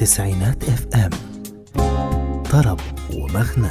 تسعينات اف ام طرب ومغنى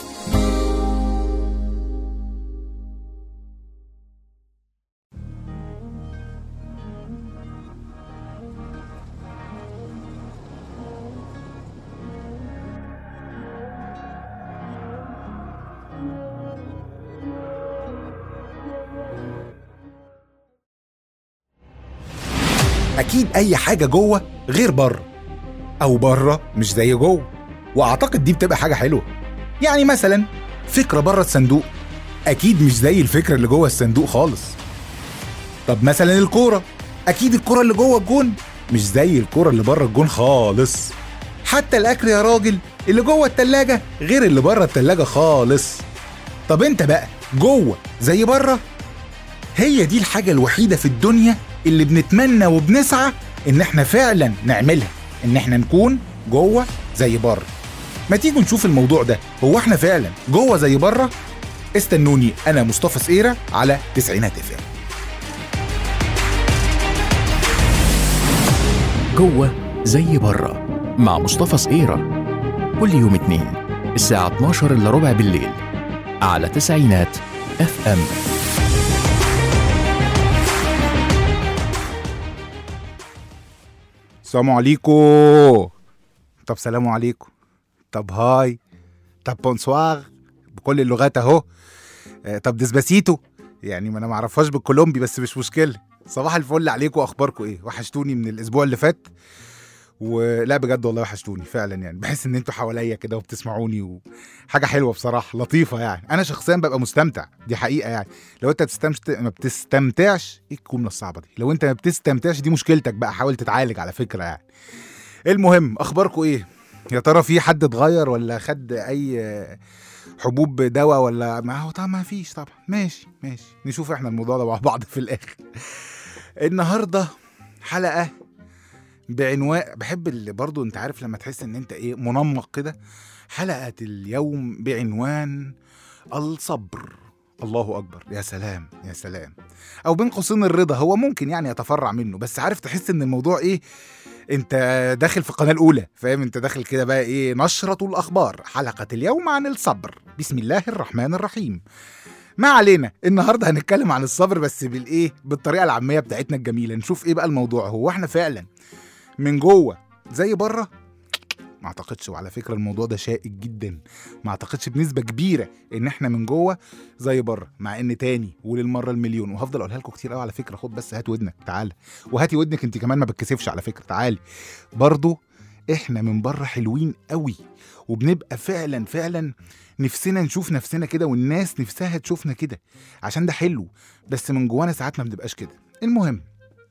اكيد اي حاجه جوه غير بره او بره مش زي جوه واعتقد دي بتبقى حاجه حلوه يعني مثلا فكره بره الصندوق اكيد مش زي الفكره اللي جوه الصندوق خالص طب مثلا الكوره اكيد الكوره اللي جوه الجون مش زي الكوره اللي بره الجون خالص حتى الاكل يا راجل اللي جوه التلاجة غير اللي بره التلاجة خالص طب انت بقى جوه زي بره هي دي الحاجة الوحيدة في الدنيا اللي بنتمنى وبنسعى إن إحنا فعلا نعملها إن إحنا نكون جوه زي بره ما تيجوا نشوف الموضوع ده هو إحنا فعلا جوه زي بره استنوني أنا مصطفى سقيرة على تسعينات اف جوه زي بره مع مصطفى صقيرة كل يوم اتنين الساعة 12 إلا ربع بالليل على تسعينات اف ام السلام عليكم طب سلام عليكم طب هاي طب بونسوار بكل اللغات اهو آه، طب ديسباسيتو يعني ما انا ما اعرفهاش بالكولومبي بس مش مشكله صباح الفل عليكم اخباركم ايه وحشتوني من الاسبوع اللي فات ولا بجد والله وحشتوني فعلا يعني بحس ان انتوا حواليا كده وبتسمعوني وحاجه حلوه بصراحه لطيفه يعني انا شخصيا ببقى مستمتع دي حقيقه يعني لو انت بتستمت... ما بتستمتعش ايه الجمله الصعبه دي لو انت ما بتستمتعش دي مشكلتك بقى حاول تتعالج على فكره يعني المهم اخباركم ايه يا ترى في حد اتغير ولا خد اي حبوب دواء ولا ما هو طبعا ما فيش طبعا ماشي ماشي نشوف احنا الموضوع ده مع بعض في الاخر النهارده حلقه بعنوان بحب اللي برضو انت عارف لما تحس ان انت ايه منمق كده حلقه اليوم بعنوان الصبر الله اكبر يا سلام يا سلام او بين قوسين الرضا هو ممكن يعني يتفرع منه بس عارف تحس ان الموضوع ايه انت داخل في القناه الاولى فاهم انت داخل كده بقى ايه نشره الاخبار حلقه اليوم عن الصبر بسم الله الرحمن الرحيم ما علينا النهارده هنتكلم عن الصبر بس بالايه بالطريقه العاميه بتاعتنا الجميله نشوف ايه بقى الموضوع هو احنا فعلا من جوه زي بره ما اعتقدش وعلى فكره الموضوع ده شائك جدا ما اعتقدش بنسبه كبيره ان احنا من جوه زي بره مع ان تاني وللمره المليون وهفضل اقولها لكم كتير قوي على فكره خد بس هات ودنك تعالى وهاتي ودنك انت كمان ما بتكسفش على فكره تعالي برضو احنا من بره حلوين قوي وبنبقى فعلا فعلا نفسنا نشوف نفسنا كده والناس نفسها تشوفنا كده عشان ده حلو بس من جوانا ساعات ما بنبقاش كده المهم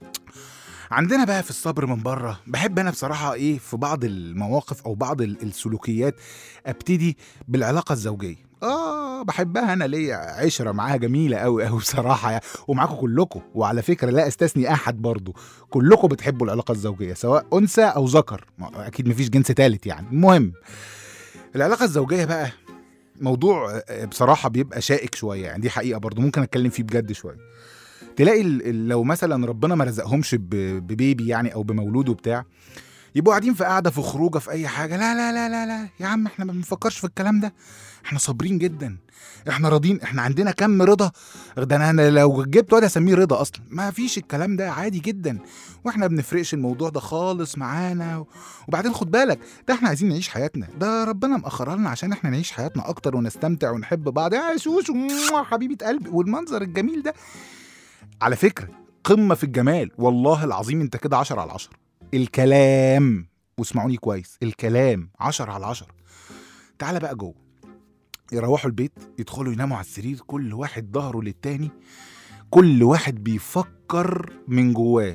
عندنا بقى في الصبر من بره بحب انا بصراحه ايه في بعض المواقف او بعض ال- السلوكيات ابتدي بالعلاقه الزوجيه اه بحبها انا ليا عشره معاها جميله قوي قوي بصراحه يعني ومعاكم كلكم وعلى فكره لا استثني احد برضو كلكم بتحبوا العلاقه الزوجيه سواء انثى او ذكر ما- اكيد مفيش جنس تالت يعني المهم العلاقه الزوجيه بقى موضوع آه، بصراحه بيبقى شائك شويه يعني دي حقيقه برضو ممكن اتكلم فيه بجد شويه تلاقي ال- ال- لو مثلا ربنا ما رزقهمش ب- ببيبي يعني او بمولود وبتاع يبقوا قاعدين في قاعده في خروجه في اي حاجه لا لا لا لا لا يا عم احنا ما بنفكرش في الكلام ده احنا صابرين جدا احنا راضيين احنا عندنا كم رضا ده انا أنا لو جبت واد اسميه رضا اصلا ما فيش الكلام ده عادي جدا واحنا ما بنفرقش الموضوع ده خالص معانا و- وبعدين خد بالك ده احنا عايزين نعيش حياتنا ده ربنا مأخرها لنا عشان احنا نعيش حياتنا اكتر ونستمتع ونحب بعض يا شوشو موah، حبيبه قلبي والمنظر الجميل ده على فكرة قمة في الجمال والله العظيم انت كده عشرة على عشرة الكلام واسمعوني كويس الكلام عشرة على عشرة تعالى بقى جوه يروحوا البيت يدخلوا يناموا على السرير كل واحد ظهره للتاني كل واحد بيفكر من جواه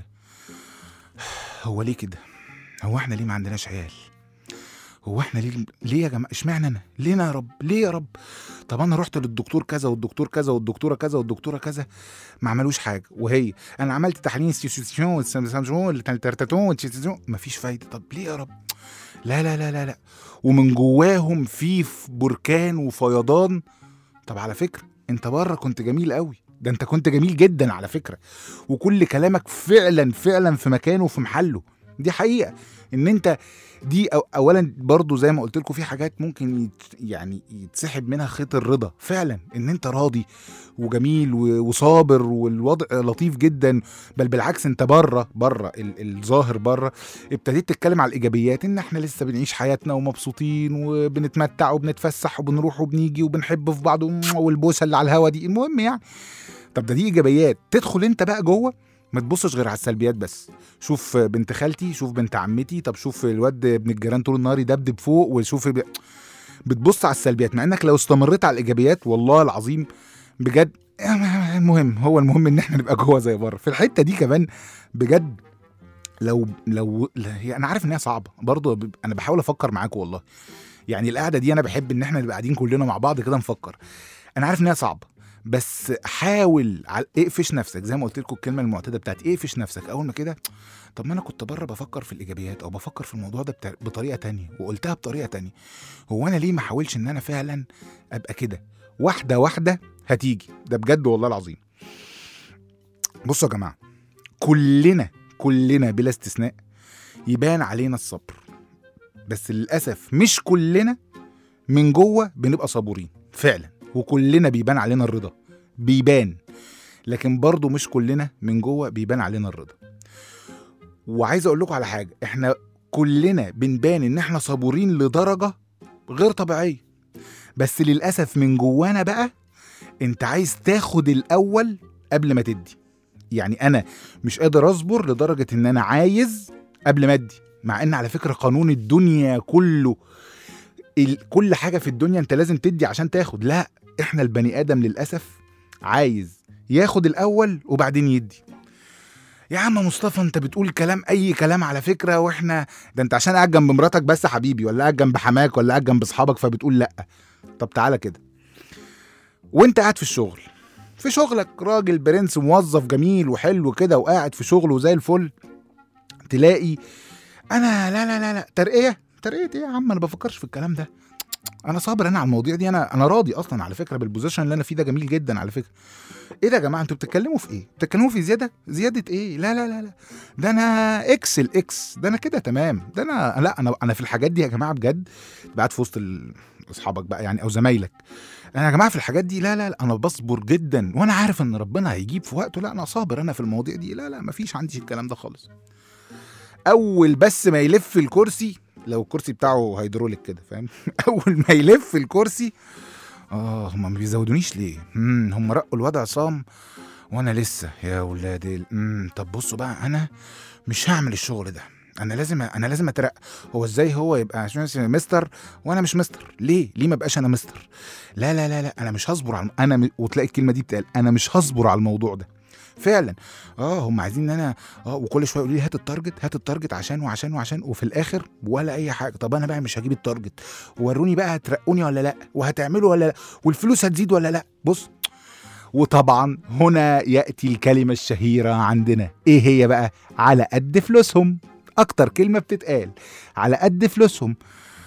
هو ليه كده هو احنا ليه ما عندناش عيال هو احنا ليه ليه يا جماعه اشمعنى انا ليه أنا يا رب ليه يا رب طب انا رحت للدكتور كذا والدكتور كذا والدكتوره كذا والدكتوره كذا ما عملوش حاجه وهي انا عملت تحليل سيسيسيون والسامسونج الترتاتون مفيش فايده طب ليه يا رب لا لا لا لا لا ومن جواهم في ف- بركان وفيضان طب على فكره انت بره كنت جميل قوي ده انت كنت جميل جدا على فكره وكل كلامك فعلا فعلا في مكانه وفي محله دي حقيقه ان انت دي أو اولا برضو زي ما قلت لكم في حاجات ممكن يت يعني يتسحب منها خيط الرضا فعلا ان انت راضي وجميل و- وصابر والوضع لطيف جدا بل بالعكس انت بره بره ال- الظاهر بره ابتديت تتكلم على الايجابيات ان احنا لسه بنعيش حياتنا ومبسوطين وبنتمتع وبنتفسح وبنروح وبنيجي وبنحب في بعض والبوسه اللي على الهوا دي المهم يعني طب ده دي ايجابيات تدخل انت بقى جوه ما تبصش غير على السلبيات بس شوف بنت خالتي شوف بنت عمتي طب شوف الواد ابن الجيران طول النهار يدبدب فوق وشوف ب... بتبص على السلبيات مع انك لو استمريت على الايجابيات والله العظيم بجد المهم هو المهم ان احنا نبقى جوه زي بره في الحته دي كمان بجد لو لو لا، هي انا عارف ان هي صعبه برضه ب- انا بحاول افكر معاكم والله يعني القعده دي انا بحب ان احنا نبقى قاعدين كلنا مع بعض كده نفكر انا عارف ان هي صعبه بس حاول على اقفش نفسك زي ما قلت لكم الكلمه المعتاده بتاعت اقفش نفسك اول ما كده طب ما انا كنت بره بفكر في الايجابيات او بفكر في الموضوع ده بتا- بطريقه تانية وقلتها بطريقه تانية هو انا ليه ما احاولش ان انا فعلا ابقى كده واحده واحده هتيجي ده بجد والله العظيم بصوا يا جماعه كلنا كلنا بلا استثناء يبان علينا الصبر بس للاسف مش كلنا من جوه بنبقى صبورين فعلا وكلنا بيبان علينا الرضا بيبان لكن برضه مش كلنا من جوه بيبان علينا الرضا وعايز اقول لكم على حاجه احنا كلنا بنبان ان احنا صبورين لدرجه غير طبيعيه بس للاسف من جوانا بقى انت عايز تاخد الاول قبل ما تدي يعني انا مش قادر اصبر لدرجه ان انا عايز قبل ما ادي مع ان على فكره قانون الدنيا كله ال... كل حاجه في الدنيا انت لازم تدي عشان تاخد لا احنا البني ادم للاسف عايز ياخد الاول وبعدين يدي يا عم مصطفى انت بتقول كلام اي كلام على فكره واحنا ده انت عشان قاعد جنب مراتك بس يا حبيبي ولا قاعد جنب حماك ولا قاعد جنب اصحابك فبتقول لا طب تعالى كده وانت قاعد في الشغل في شغلك راجل برنس موظف جميل وحلو كده وقاعد في شغله زي الفل تلاقي انا لا لا لا لا ترقيه ترقيه ايه يا عم انا بفكرش في الكلام ده انا صابر انا على المواضيع دي انا انا راضي اصلا على فكره بالبوزيشن اللي انا فيه ده جميل جدا على فكره ايه ده يا جماعه انتوا بتتكلموا في ايه بتتكلموا في زياده زياده ايه لا لا لا لا ده انا اكس الاكس ده انا كده تمام ده انا لا انا انا في الحاجات دي يا جماعه بجد بعد في وسط ال- اصحابك بقى يعني او زمايلك انا يا جماعه في الحاجات دي لا لا, لا انا بصبر جدا وانا عارف ان ربنا هيجيب في وقته لا انا صابر انا في المواضيع دي لا لا مفيش عندي الكلام ده خالص اول بس ما يلف الكرسي لو الكرسي بتاعه هيدروليك كده فاهم اول ما يلف الكرسي اه هم ما بيزودونيش ليه امم هم رقوا الواد عصام وانا لسه يا ولاد ال- امم طب بصوا بقى انا مش هعمل الشغل ده انا لازم انا لازم اترقى هو ازاي هو يبقى عشان اسمه مستر وانا مش مستر ليه ليه ما بقاش انا مستر لا لا لا لا انا مش هصبر على انا م... وتلاقي الكلمه دي بتقال انا مش هصبر على الموضوع ده فعلا اه هم عايزين ان انا اه وكل شويه يقولوا لي هات التارجت هات التارجت عشان وعشان وعشان وفي الاخر ولا اي حاجه طب انا بقى مش هجيب التارجت وروني بقى هترقوني ولا لا وهتعملوا ولا لا والفلوس هتزيد ولا لا بص وطبعا هنا ياتي الكلمه الشهيره عندنا ايه هي بقى على قد فلوسهم اكتر كلمه بتتقال على قد فلوسهم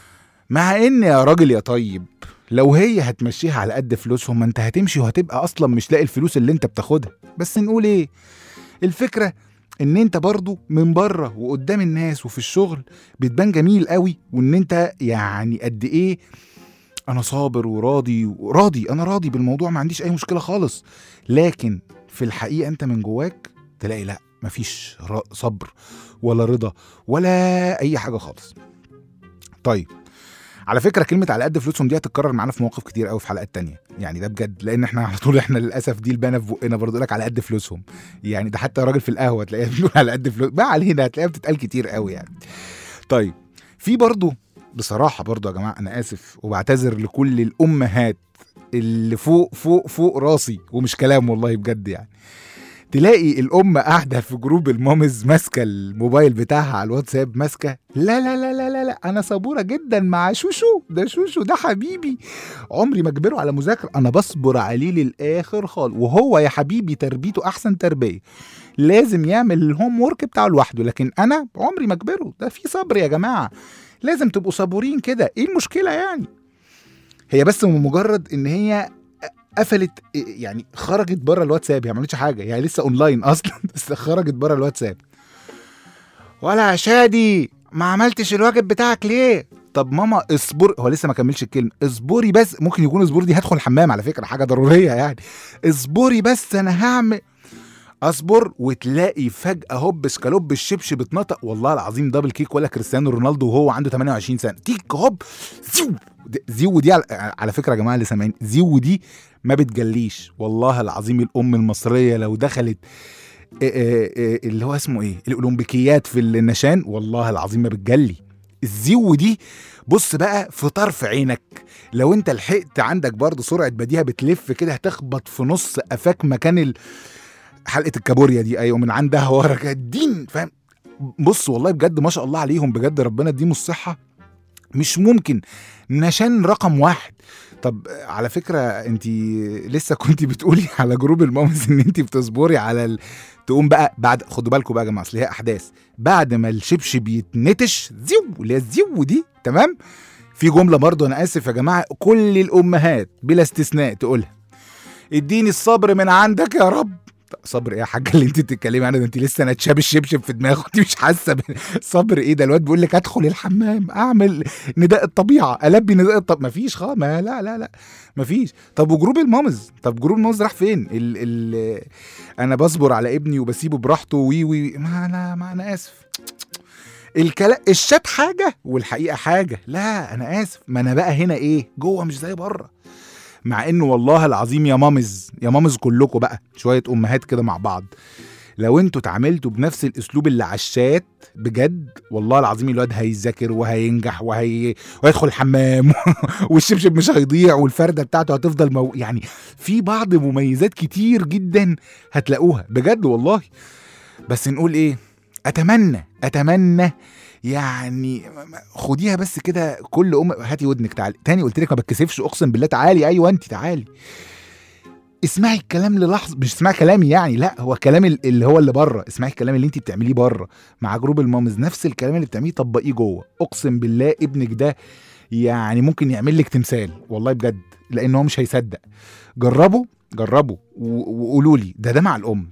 مع ان يا راجل يا طيب لو هي هتمشيها على قد فلوسهم ما انت هتمشي وهتبقى اصلا مش لاقي الفلوس اللي انت بتاخدها بس نقول ايه الفكره ان انت برضو من بره وقدام الناس وفي الشغل بتبان جميل قوي وان انت يعني قد ايه انا صابر وراضي وراضي انا راضي بالموضوع ما عنديش اي مشكله خالص لكن في الحقيقه انت من جواك تلاقي لا مفيش را- صبر ولا رضا ولا اي حاجه خالص طيب على فكره كلمه على قد فلوسهم دي هتتكرر معانا في مواقف كتير قوي في حلقات تانية يعني ده بجد لان احنا على طول احنا للاسف دي البانه في بقنا برضه يقول لك على قد فلوسهم يعني ده حتى راجل في القهوه تلاقيه بيقول على قد فلوس ما علينا هتلاقيها بتتقال كتير قوي يعني طيب في برضه بصراحه برضه يا جماعه انا اسف وبعتذر لكل الامهات اللي فوق فوق فوق راسي ومش كلام والله بجد يعني تلاقي الام قاعده في جروب المامز ماسكه الموبايل بتاعها على الواتساب ماسكه لا لا لا لا لا لا انا صبوره جدا مع شوشو ده شوشو ده حبيبي عمري ما اجبره على مذاكره انا بصبر عليه للاخر خالص وهو يا حبيبي تربيته احسن تربيه لازم يعمل الهوم ورك بتاعه لوحده لكن انا عمري ما اجبره ده في صبر يا جماعه لازم تبقوا صبورين كده ايه المشكله يعني هي بس مجرد ان هي قفلت يعني خرجت بره الواتساب هي ما عملتش حاجه هي لسه اونلاين اصلا بس خرجت بره الواتساب ولا يا شادي ما عملتش الواجب بتاعك ليه طب ماما اصبر هو لسه ما كملش الكلمه اصبري بس ممكن يكون اصبري دي هدخل الحمام على فكره حاجه ضروريه يعني اصبري بس انا هعمل اصبر وتلاقي فجاه هوب سكالوب الشبشب اتنطق والله العظيم دبل كيك ولا كريستيانو رونالدو وهو عنده 28 سنه تيك هوب زيو د- زيو دي على, على فكره يا جماعه اللي سامعين زيو دي ما بتجليش والله العظيم الام المصريه لو دخلت إيه إيه إيه اللي هو اسمه ايه الاولمبيكيات في النشان والله العظيم ما بتجلي الزيو دي بص بقى في طرف عينك لو انت لحقت عندك برضه سرعه بديهه بتلف كده هتخبط في نص قفاك مكان ال... حلقه الكابوريا دي ايوه من عندها ورا كده الدين فاهم بص والله بجد ما شاء الله عليهم بجد ربنا يديهم الصحه مش ممكن نشان رقم واحد طب على فكره انت لسه كنت بتقولي على جروب المامز ان انت بتصبري على ال... تقوم بقى بعد خدوا بالكم بقى يا جماعه اصل هي احداث بعد ما الشبشب يتنتش زيو اللي هي الزيو دي تمام في جمله برضه انا اسف يا جماعه كل الامهات بلا استثناء تقولها اديني الصبر من عندك يا رب طب صبر ايه يا حاجه اللي انت بتتكلمي عنها ده انت لسه نتشاب الشبشب في دماغك انت مش حاسه ب- صبر ايه ده الواد بيقول لك ادخل الحمام اعمل نداء الطبيعه البي نداء الطب مفيش خالص ما لا لا لا مفيش طب وجروب المامز طب جروب المامز راح فين ال ال انا بصبر على ابني وبسيبه براحته وي وي ما انا ما انا اسف الكلام الشات حاجه والحقيقه حاجه لا انا اسف ما انا بقى هنا ايه جوه مش زي بره مع انه والله العظيم يا مامز يا مامز كلكم بقى شويه امهات كده مع بعض لو انتوا اتعاملتوا بنفس الاسلوب اللي على الشات بجد والله العظيم الواد هيذاكر وهينجح وهي... وهيدخل الحمام والشبشب مش هيضيع والفرده بتاعته هتفضل مو... يعني في بعض مميزات كتير جدا هتلاقوها بجد والله بس نقول ايه اتمنى اتمنى يعني خديها بس كده كل ام هاتي ودنك تعالي تاني قلت لك ما بتكسفش اقسم بالله تعالي ايوه انت تعالي اسمعي الكلام للحظه مش اسمعي كلامي يعني لا هو كلام ال- اللي هو اللي بره اسمعي الكلام اللي انت بتعمليه بره مع جروب المامز نفس الكلام اللي بتعمليه طبقيه جوه اقسم بالله ابنك ده يعني ممكن يعمل لك تمثال والله بجد لان هو مش هيصدق جربوا جربوا و- وقولوا لي ده ده مع الام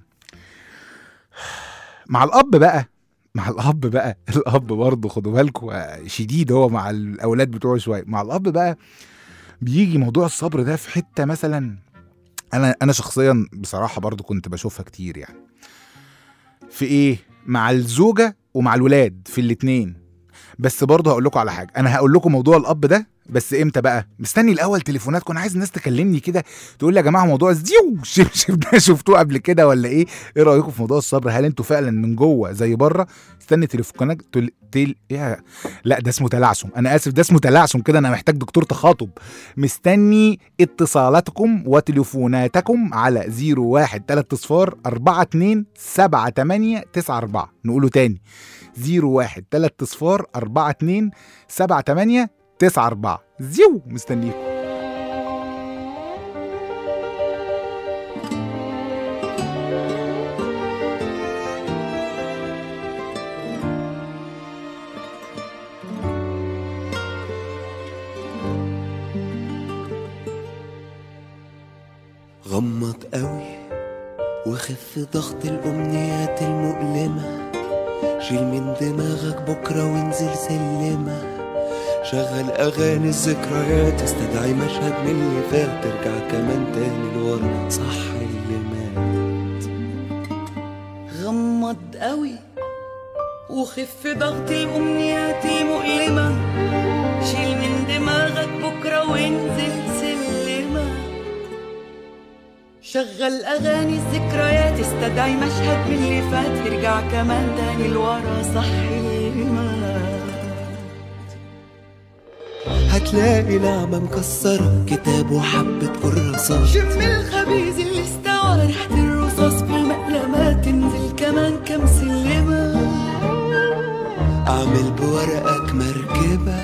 مع الاب بقى مع الاب بقى الاب برضه خدوا بالكم آه، شديد هو مع الاولاد بتوعه شويه مع الاب بقى بيجي موضوع الصبر ده في حته مثلا انا انا شخصيا بصراحه برضه كنت بشوفها كتير يعني في ايه مع الزوجه ومع الولاد في الاتنين بس برضه هقول لكم على حاجه انا هقول لكم موضوع الاب ده بس امتى بقى مستني الاول تليفونات كنت عايز الناس تكلمني كده تقول لي يا جماعه موضوع الزيو شبشب ده شفتوه قبل كده ولا ايه ايه رايكم في موضوع الصبر هل انتوا فعلا من جوه زي بره استني تليفونات تل... تل... إيه؟ لا ده اسمه تلعثم انا اسف ده اسمه تلعثم كده انا محتاج دكتور تخاطب مستني اتصالاتكم وتليفوناتكم على 01 3 صفار 42 78 94 نقوله تاني 01 3 صفار 42 78 94 زيو مستنيكم غمض قوي وخف ضغط الأمنيات المؤلمة شيل من دماغك بكرة وانزل سلمة شغل أغاني الذكريات استدعي مشهد من اللي فات ترجع كمان تاني لورا صح اللي مات غمض قوي وخف ضغط الأمنيات مؤلمة شيل من دماغك بكرة وانزل سلمة شغل أغاني الذكريات استدعي مشهد من اللي فات ترجع كمان تاني لورا صح المات هتلاقي نعمة مكسرة كتاب وحبة كراسات شم الخبيز اللي استوى ريحة الرصاص في المقلمات تنزل كمان كم سلمة أعمل بورقك مركبة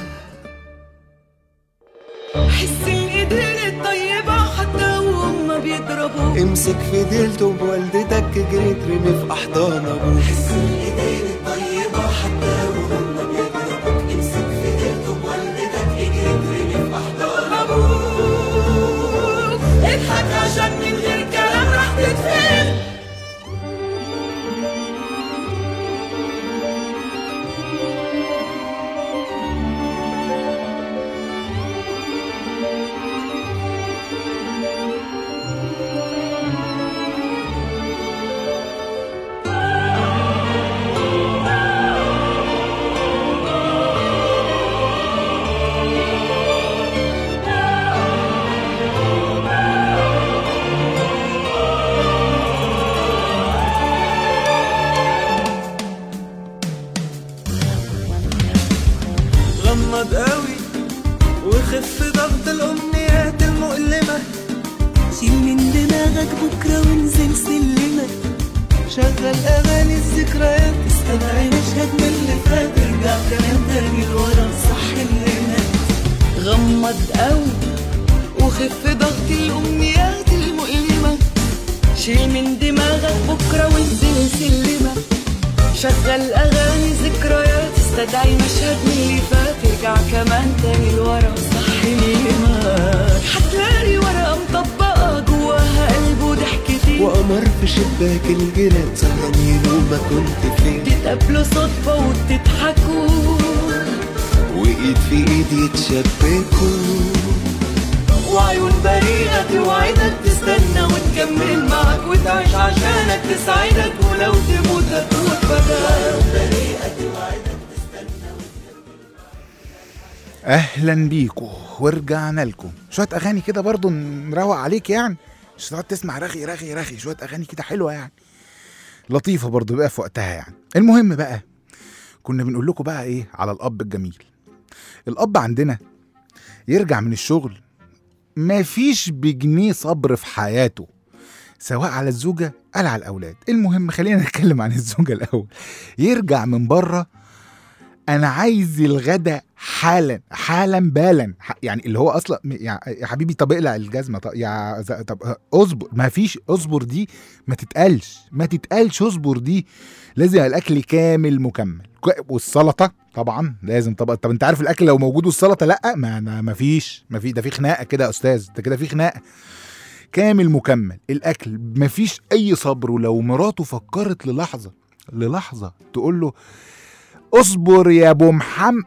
حس الإيدين الطيبة حتى وهم بيضربوا امسك في ديلته بوالدتك جري ترمي في أحضان أبوك حس الإيدين الطيبة حتى وهم بيضربوك امسك في ديلته بوالدتك اجري ترمي في أحضان أبوك اضحك عشان من غير كلام راح تتفهم وخف ضغط الأمنيات المؤلمة شيل من دماغك بكرة وانزل سلمة شغل أغاني الذكريات استدعي مشهد من اللي فات ارجع كمان تاني لورا صح اللي مات غمض قوي وخف ضغط الأمنيات المؤلمة شيل من دماغك بكرة وانزل سلمة شغل أغاني ذكريات استدعي مشهد من اللي فات ارجع كمان تاني لورا صح اللي مات هتلاقي ورقة مطبقة جواها قلب وضحكتين وقمر في شباك الجيران سهران ينوم كنت فين تتقابلوا صدفة وتضحكوا وإيد في إيد يتشبكوا وعيون بريئة توعدك تستنى وتكمل معك وتعيش عشانك تسعدك ولو تموت هتموت بدل اهلا بيكم ورجعنا لكم شويه اغاني كده برضو نروق عليك يعني مش تقعد تسمع رغي رغي رغي شويه اغاني كده حلوه يعني لطيفه برضو بقى في وقتها يعني المهم بقى كنا بنقول لكم بقى ايه على الاب الجميل الاب عندنا يرجع من الشغل مفيش بجنيه صبر في حياته سواء على الزوجة أو على الأولاد المهم خلينا نتكلم عن الزوجة الأول يرجع من بره أنا عايز الغدا حالا حالا بالا ح- يعني اللي هو أصلا م- يا يا حبيبي طب اقلع الجزمة طب يا ز- طب اصبر ما فيش اصبر دي ما تتقالش ما تتقالش اصبر دي لازم يبقى الأكل كامل مكمل ك- والسلطة طبعا لازم طب طب انت عارف الاكل لو موجود والسلطه لا ما ما ما فيش ما في ده في خناقه كده يا استاذ ده كده في خناقه كامل مكمل الاكل ما فيش اي صبر ولو مراته فكرت للحظه للحظه تقول له اصبر يا ابو محمد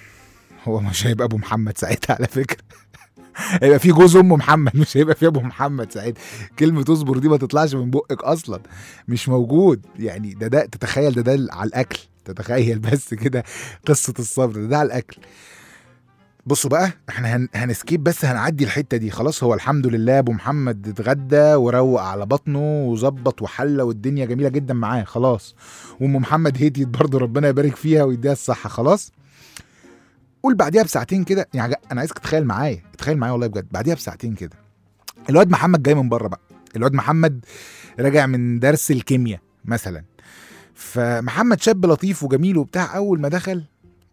هو مش هيبقى ابو محمد ساعتها على فكره هيبقى في جوز ام محمد مش هيبقى في ابو محمد ساعتها كلمه اصبر دي ما تطلعش من بقك اصلا مش موجود يعني ده ده تتخيل ده ده على الاكل تتخيل بس كده قصه الصبر ده, ده على الاكل بصوا بقى احنا هن... هنسكيب بس هنعدي الحته دي خلاص هو الحمد لله ابو محمد اتغدى وروق على بطنه وظبط وحلى والدنيا جميله جدا معاه خلاص وام محمد هديت برضه ربنا يبارك فيها ويديها الصحه خلاص قول بعديها بساعتين كده يعني انا عايزك تتخيل معايا تخيل معايا والله بجد بعديها بساعتين كده الواد محمد جاي من بره بقى الواد محمد راجع من درس الكيمياء مثلا فمحمد شاب لطيف وجميل وبتاع اول ما دخل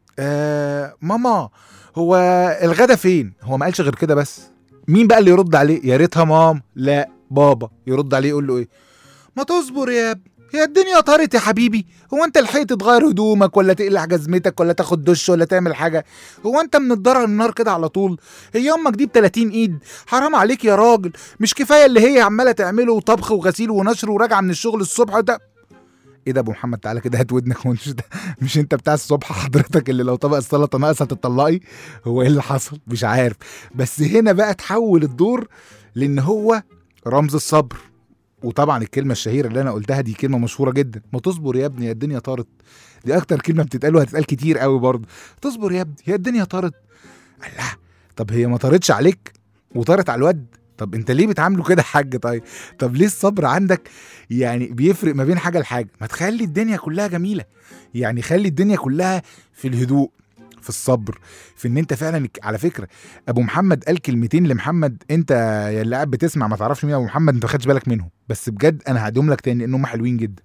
آه ماما هو الغدا فين هو ما قالش غير كده بس مين بقى اللي يرد عليه يا ريتها مام لا بابا يرد عليه يقول له ايه ما تصبر يا ابني هي الدنيا طارت يا حبيبي هو انت لحقت تغير هدومك ولا تقلع جزمتك ولا تاخد دش ولا تعمل حاجه هو انت من الدار النار كده على طول هي امك دي ب 30 ايد حرام عليك يا راجل مش كفايه اللي هي عماله تعمله وطبخ وغسيل ونشر وراجعه من الشغل الصبح ده ايه ده ابو محمد تعالى كده هات ودنك هو مش ده مش انت بتاع الصبح حضرتك اللي لو طبق السلطه ناقص هتطلقي هو ايه اللي حصل مش عارف بس هنا بقى تحول الدور لان هو رمز الصبر وطبعا الكلمه الشهيره اللي انا قلتها دي كلمه مشهوره جدا ما تصبر يا ابني يا الدنيا طارت دي اكتر كلمه بتتقال وهتتقال كتير قوي برضه تصبر يا ابني هي الدنيا طارت الله طب هي ما طارتش عليك وطارت على الواد طب انت ليه بتعامله كده يا حاج طيب طب ليه الصبر عندك يعني بيفرق ما بين حاجه لحاجه ما تخلي الدنيا كلها جميله يعني خلي الدنيا كلها في الهدوء في الصبر في ان انت فعلا على فكره ابو محمد قال كلمتين لمحمد انت يا اللي قاعد بتسمع ما تعرفش مين ابو محمد انت ما خدتش بالك منهم بس بجد انا هديهم لك تاني ان هم حلوين جدا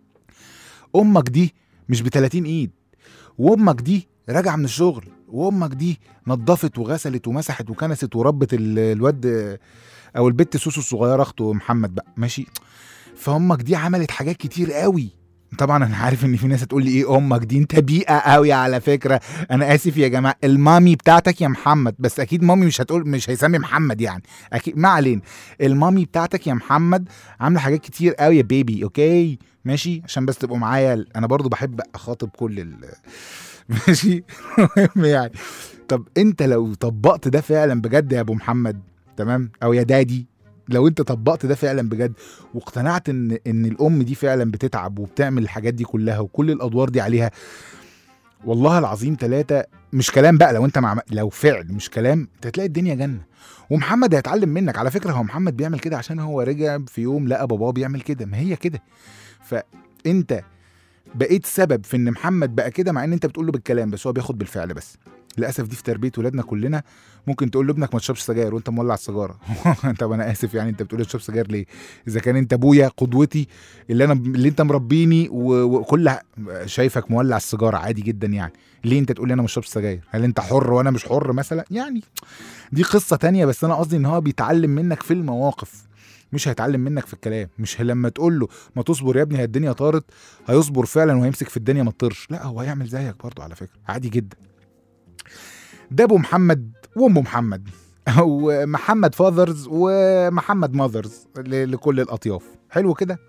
امك دي مش ب 30 ايد وامك دي راجعه من الشغل وامك دي نظفت وغسلت ومسحت وكنست وربت ال- الواد او البت سوسو الصغيره اخته محمد بقى ماشي فامك دي عملت حاجات كتير قوي طبعا انا عارف ان في ناس هتقول لي ايه امك دي انت بيئه قوي على فكره انا اسف يا جماعه المامي بتاعتك يا محمد بس اكيد مامي مش هتقول مش هيسمي محمد يعني اكيد ما علينا المامي بتاعتك يا محمد عامله حاجات كتير قوي يا بيبي اوكي ماشي عشان بس تبقوا معايا انا برضو بحب اخاطب كل ال ماشي المهم يعني طب انت لو طبقت ده فعلا بجد يا ابو محمد تمام او يا دادي لو انت طبقت ده فعلا بجد واقتنعت ان ان الام دي فعلا بتتعب وبتعمل الحاجات دي كلها وكل الادوار دي عليها والله العظيم ثلاثة مش كلام بقى لو انت مع لو فعل مش كلام انت هتلاقي الدنيا جنة ومحمد هيتعلم منك على فكرة هو محمد بيعمل كده عشان هو رجع في يوم لقى باباه بيعمل كده ما هي كده فانت بقيت سبب في ان محمد بقى كده مع ان انت بتقول له بالكلام بس هو بياخد بالفعل بس للاسف دي في تربيه ولادنا كلنا ممكن تقول لابنك ما تشربش سجاير وانت مولع السيجاره طب انا اسف يعني انت بتقول لي تشرب سجاير ليه اذا كان انت ابويا قدوتي اللي انا اللي انت مربيني و- وكل ح- شايفك مولع السيجاره عادي جدا يعني ليه انت تقول لي انا ما اشربش سجاير هل انت حر وانا مش حر مثلا يعني دي قصه تانية بس انا قصدي ان هو بيتعلم منك في المواقف مش هيتعلم منك في الكلام مش لما تقول له ما تصبر يا ابني هي الدنيا طارت هيصبر فعلا وهيمسك في الدنيا ما تطرش لا هو هيعمل زيك برضه على فكره عادي جدا ده ابو محمد وام محمد او محمد فاذرز ومحمد ماذرز لكل الاطياف حلو كده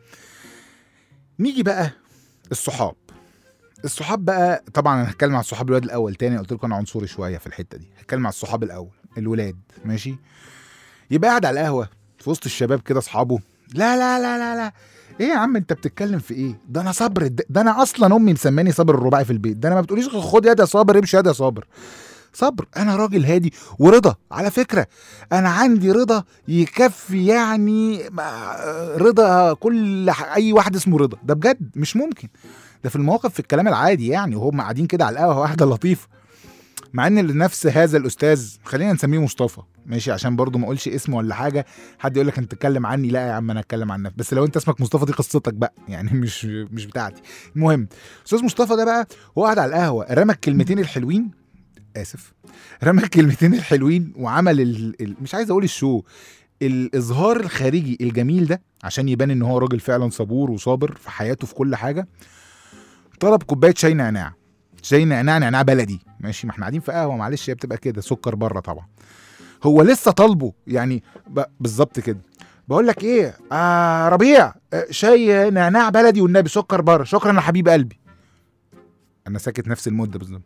نيجي بقى الصحاب الصحاب بقى طبعا انا هتكلم عن الصحاب الولاد الاول تاني قلت لكم انا عنصري شويه في الحته دي هتكلم عن الصحاب الاول الولاد ماشي يبقى قاعد على القهوه في وسط الشباب كده اصحابه لا لا لا لا لا ايه يا عم انت بتتكلم في ايه ده انا صبر الد- ده انا اصلا امي مسماني صابر الرباعي في البيت ده انا ما بتقوليش خد يد يا صابر امشي يد يا صابر صبر انا راجل هادي ورضا على فكره انا عندي رضا يكفي يعني ما- رضا كل ح- اي واحد اسمه رضا ده بجد مش ممكن ده في المواقف في الكلام العادي يعني وهم قاعدين كده على القهوه واحده لطيفه مع ان نفس هذا الاستاذ خلينا نسميه مصطفى ماشي عشان برضو ما اقولش اسمه ولا حاجه حد يقول لك انت تتكلم عني لا يا عم انا اتكلم عن نفسي بس لو انت اسمك مصطفى دي قصتك بقى يعني مش مش بتاعتي المهم استاذ مصطفى ده بقى هو قاعد على القهوه رمى الكلمتين الحلوين اسف رمى الكلمتين الحلوين وعمل ال... ال... مش عايز اقول الشو الاظهار الخارجي الجميل ده عشان يبان ان هو راجل فعلا صبور وصابر في حياته في كل حاجه طلب كوبايه شاي نعناع شاي نعناع نعناع بلدي ماشي ما احنا قاعدين في قهوه معلش هي بتبقى كده سكر بره طبعا هو لسه طالبه يعني ب... بالظبط كده بقول لك ايه آه ربيع آه شاي نعناع بلدي والنبي سكر بره شكرا يا حبيب قلبي انا ساكت نفس المده بالظبط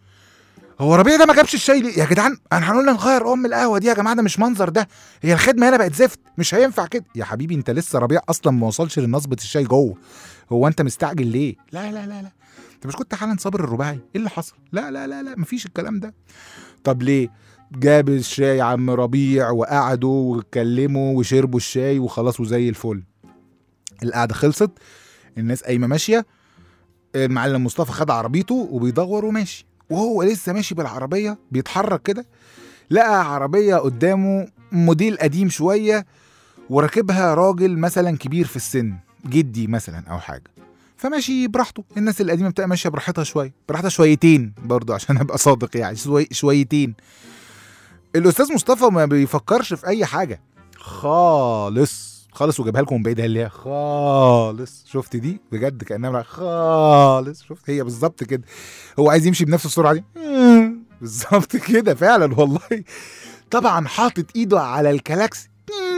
هو ربيع ده ما جابش الشاي ليه يا جدعان انا هنقول نغير ام القهوه دي يا جماعه ده مش منظر ده هي الخدمه هنا بقت زفت مش هينفع كده يا حبيبي انت لسه ربيع اصلا ما وصلش لنصبه الشاي جوه هو انت مستعجل ليه لا لا لا لا انت مش كنت حالا صابر الرباعي ايه اللي حصل لا لا لا لا مفيش الكلام ده طب ليه جاب الشاي عم ربيع وقعدوا واتكلموا وشربوا الشاي وخلاص وزي الفل القعده خلصت الناس قايمه ماشيه المعلم مصطفى خد عربيته وبيدور وماشي وهو لسه ماشي بالعربيه بيتحرك كده لقى عربيه قدامه موديل قديم شويه وراكبها راجل مثلا كبير في السن جدي مثلا او حاجه فماشي براحته الناس القديمه بتبقى ماشيه براحتها شويه براحتها شويتين برضو عشان ابقى صادق يعني شوي شويتين الاستاذ مصطفى ما بيفكرش في اي حاجه خالص خالص وجابها لكم من بعيد اللي هي خالص شفت دي بجد كانها خالص شفت هي بالظبط كده هو عايز يمشي بنفس السرعه دي بالظبط كده فعلا والله طبعا حاطط ايده على الكلاكس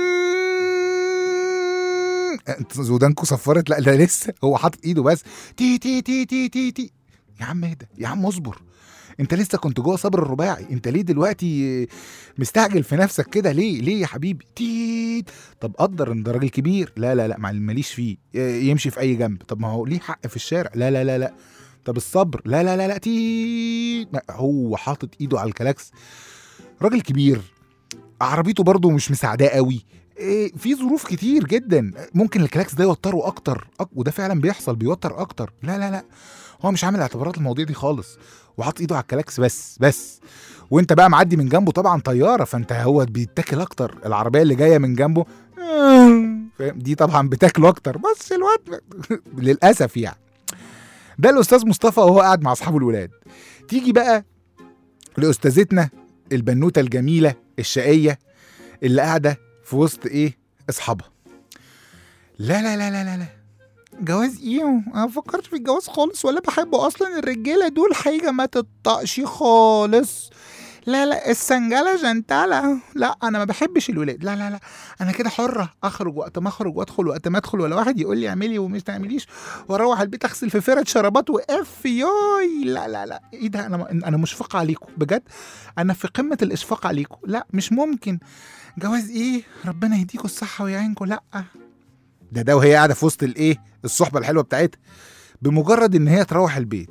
انت ودانكو صفرت لا ده لسه هو حاطط ايده بس تي تي تي تي تي تي يا عم اهدى يا عم اصبر انت لسه كنت جوه صبر الرباعي انت ليه دلوقتي مستعجل في نفسك كده ليه ليه يا حبيبي تيت طب قدر ان ده راجل كبير لا لا لا ماليش فيه يمشي في اي جنب طب ما هو ليه حق في الشارع لا لا لا لا طب الصبر لا لا لا لا تيت هو حاطط ايده على الكلاكس راجل كبير عربيته برضه مش مساعداه قوي إيه في ظروف كتير جدا ممكن الكلاكس ده يوتره اكتر أك... وده فعلا بيحصل بيوتر اكتر لا لا لا هو مش عامل اعتبارات المواضيع دي خالص وحاطط ايده على الكلاكس بس بس وانت بقى معدي من جنبه طبعا طياره فانت هو بيتاكل اكتر العربيه اللي جايه من جنبه فاهم دي طبعا بتاكله اكتر بس الواد للاسف يعني ده الاستاذ مصطفى وهو قاعد مع اصحابه الولاد تيجي بقى لاستاذتنا البنوته الجميله الشقيه اللي قاعده في وسط ايه اصحابها لا لا لا لا لا لا جواز ايه انا ما فكرتش في الجواز خالص ولا بحبه اصلا الرجاله دول حاجه ما تطقش خالص لا لا السنجله جنتله لا انا ما بحبش الولاد لا لا لا انا كده حره اخرج وقت ما اخرج وادخل وقت ما ادخل ولا واحد يقول لي اعملي ومش تعمليش واروح البيت اغسل في فرد شرابات واف ياي لا لا لا ايه ده انا انا مشفقه عليكم بجد انا في قمه الاشفاق عليكم لا مش ممكن جواز ايه ربنا يديكوا الصحه ويعينكم لا ده ده وهي قاعده في وسط الايه الصحبه الحلوه بتاعتها بمجرد ان هي تروح البيت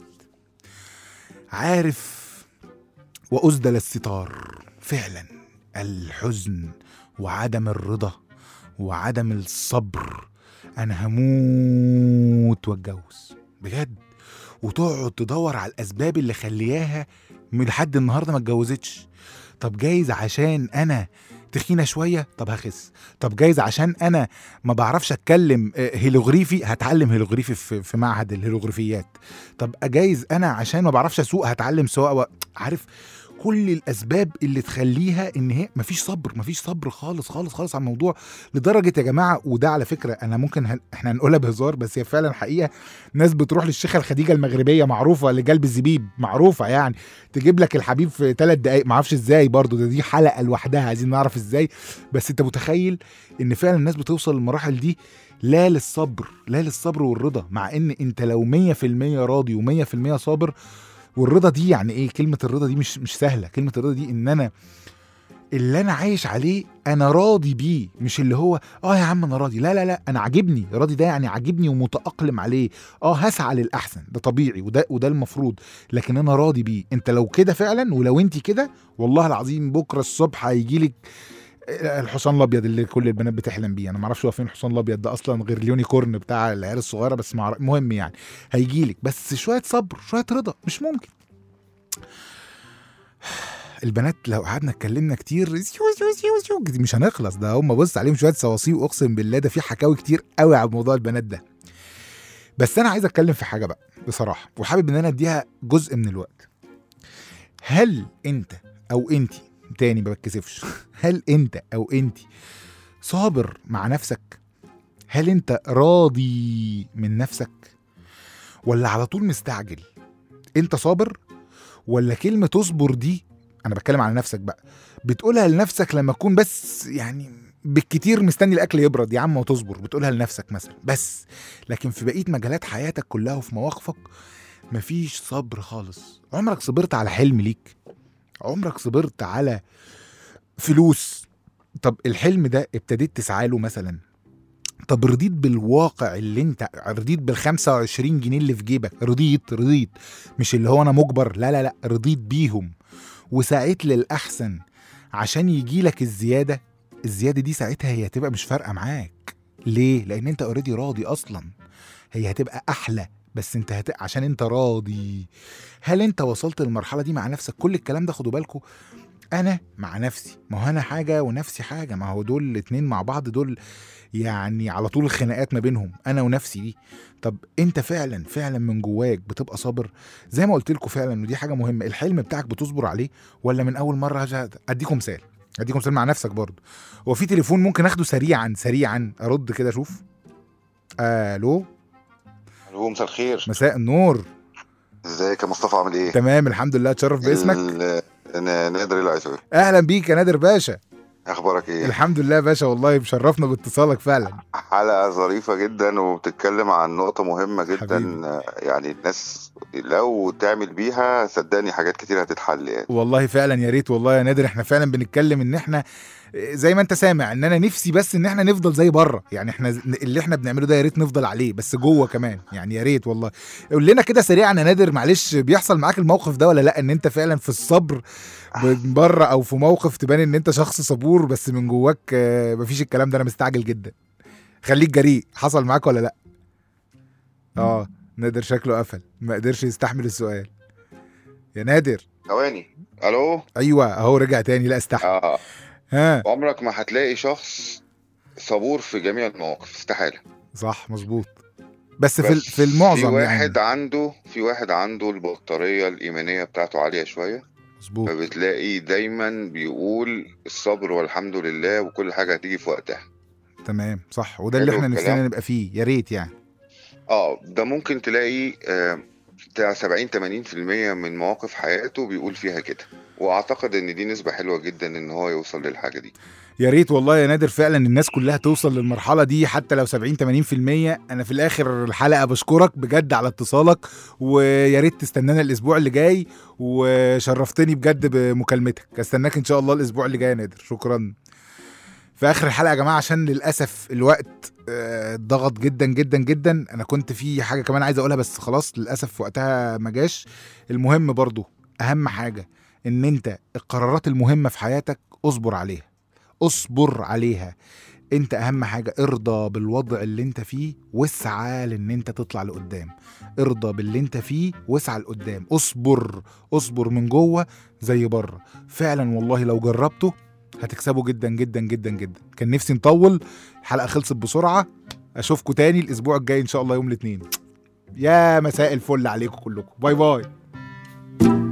عارف وأسدل الستار فعلا الحزن وعدم الرضا وعدم الصبر انا هموت واتجوز بجد وتقعد تدور على الاسباب اللي خلياها من لحد النهارده ما اتجوزتش طب جايز عشان انا تخينه شويه طب هخس طب جايز عشان انا ما بعرفش اتكلم آه، هيلوغريفي هتعلم هيلوغريفي في, في معهد الهيلوغريفيات طب جايز انا عشان ما بعرفش اسوق هتعلم سواقه و- عارف كل الاسباب اللي تخليها ان هي مفيش صبر مفيش صبر خالص خالص خالص على الموضوع لدرجه يا جماعه وده على فكره انا ممكن هن... احنا هنقولها بهزار بس هي فعلا حقيقه ناس بتروح للشيخه الخديجه المغربيه معروفه لجلب الزبيب معروفه يعني تجيب لك الحبيب في ثلاث دقائق ما اعرفش ازاي برضو ده دي حلقه لوحدها عايزين نعرف ازاي بس انت متخيل ان فعلا الناس بتوصل للمراحل دي لا للصبر لا للصبر والرضا مع ان انت لو 100% راضي و100% صابر والرضا دي يعني ايه كلمه الرضا دي مش مش سهله كلمه الرضا دي ان انا اللي انا عايش عليه انا راضي بيه مش اللي هو اه يا عم انا راضي لا لا لا انا عاجبني راضي ده يعني عاجبني ومتاقلم عليه اه هسعى للاحسن ده طبيعي وده وده المفروض لكن انا راضي بيه انت لو كده فعلا ولو انت كده والله العظيم بكره الصبح هيجي لك الحصان الابيض اللي كل البنات بتحلم بيه انا ما اعرفش هو فين الحصان الابيض ده اصلا غير اليونيكورن بتاع العيال الصغيره بس مع... مهم يعني هيجي لك بس شويه صبر شويه رضا مش ممكن البنات لو قعدنا اتكلمنا كتير سيو سيو سيو سيو دي مش هنخلص ده هم بص عليهم شويه صواصيق اقسم بالله ده في حكاوي كتير قوي على موضوع البنات ده بس انا عايز اتكلم في حاجه بقى بصراحه وحابب ان انا اديها جزء من الوقت هل انت او انت تاني ما بتكسفش هل انت او انت صابر مع نفسك هل انت راضي من نفسك ولا على طول مستعجل انت صابر ولا كلمه اصبر دي انا بتكلم على نفسك بقى بتقولها لنفسك لما تكون بس يعني بالكتير مستني الاكل يبرد يا عم وتصبر بتقولها لنفسك مثلا بس لكن في بقيه مجالات حياتك كلها وفي مواقفك مفيش صبر خالص عمرك صبرت على حلم ليك عمرك صبرت على فلوس طب الحلم ده ابتديت تسعى له مثلا طب رضيت بالواقع اللي انت رضيت بال 25 جنيه اللي في جيبك رضيت رضيت مش اللي هو انا مجبر لا لا لا رضيت بيهم وسعيت للاحسن عشان يجي لك الزياده الزياده دي ساعتها هي هتبقى مش فارقه معاك ليه لان انت اوريدي راضي اصلا هي هتبقى احلى بس انت هت... عشان انت راضي هل انت وصلت للمرحله دي مع نفسك كل الكلام ده خدوا بالكم انا مع نفسي ما هو انا حاجه ونفسي حاجه ما هو دول الاتنين مع بعض دول يعني على طول الخناقات ما بينهم انا ونفسي دي طب انت فعلا فعلا من جواك بتبقى صابر زي ما قلت لكم فعلا ودي حاجه مهمه الحلم بتاعك بتصبر عليه ولا من اول مره هجا- اديكم مثال اديكم مثال مع نفسك برضه هو في تليفون ممكن اخده سريعا سريعا ارد كده اشوف الو الو مساء الخير مساء النور ازيك يا مصطفى عامل ايه؟ تمام الحمد لله اتشرف باسمك ال- انا نادر العيسوي اهلا بيك يا نادر باشا اخبارك ايه؟ الحمد لله يا باشا والله مشرفنا باتصالك فعلا حلقه ظريفه جدا وبتتكلم عن نقطه مهمه جدا حبيبي. آه، يعني الناس لو تعمل بيها صدقني حاجات كتير هتتحل يعني والله فعلا يا ريت والله يا نادر احنا فعلا بنتكلم ان احنا زي ما انت سامع ان انا نفسي بس ان احنا نفضل زي بره يعني احنا اللي احنا بنعمله ده يا ريت نفضل عليه بس جوه كمان يعني يا ريت والله قول لنا كده سريعا يا نادر معلش بيحصل معاك الموقف ده ولا لا ان انت فعلا في الصبر من بره او في موقف تبان ان انت شخص صبور بس من جواك آه، مفيش الكلام ده انا مستعجل جدا خليك جريء حصل معاك ولا لا اه نادر شكله قفل ما قدرش يستحمل السؤال يا نادر ثواني الو ايوه اهو رجع تاني لا استحمل آه. ها عمرك ما هتلاقي شخص صبور في جميع المواقف استحاله صح مظبوط بس في ال- بس في المعظم في واحد يعني عنده في واحد عنده البطاريه الايمانيه بتاعته عاليه شويه مظبوط فبتلاقي دايما بيقول الصبر والحمد لله وكل حاجه هتيجي في وقتها تمام صح وده اللي حلو احنا الكلام. نفسنا نبقى فيه يا ريت يعني اه ده ممكن تلاقي آه، بتاع 70 80% من مواقف حياته بيقول فيها كده واعتقد ان دي نسبة حلوة جدا ان هو يوصل للحاجة دي يا ريت والله يا نادر فعلا الناس كلها توصل للمرحله دي حتى لو 70 80% انا في الاخر الحلقه بشكرك بجد على اتصالك ويا ريت تستنانا الاسبوع اللي جاي وشرفتني بجد بمكالمتك استناك ان شاء الله الاسبوع اللي جاي يا نادر شكرا في اخر الحلقه يا جماعه عشان للاسف الوقت آه، ضغط جدا جدا جدا انا كنت في حاجه كمان عايز اقولها بس خلاص للاسف وقتها ما جاش المهم برضو اهم حاجه ان انت القرارات المهمه في حياتك اصبر عليها اصبر عليها انت اهم حاجه ارضى بالوضع اللي انت فيه واسعى لان انت تطلع لقدام ارضى باللي انت فيه واسعى لقدام اصبر اصبر من جوه زي بره فعلا والله لو جربته هتكسبه جدا جدا جدا جدا كان نفسي نطول الحلقه خلصت بسرعه اشوفكم تاني الاسبوع الجاي ان شاء الله يوم الاثنين يا مساء الفل عليكم كلكم باي باي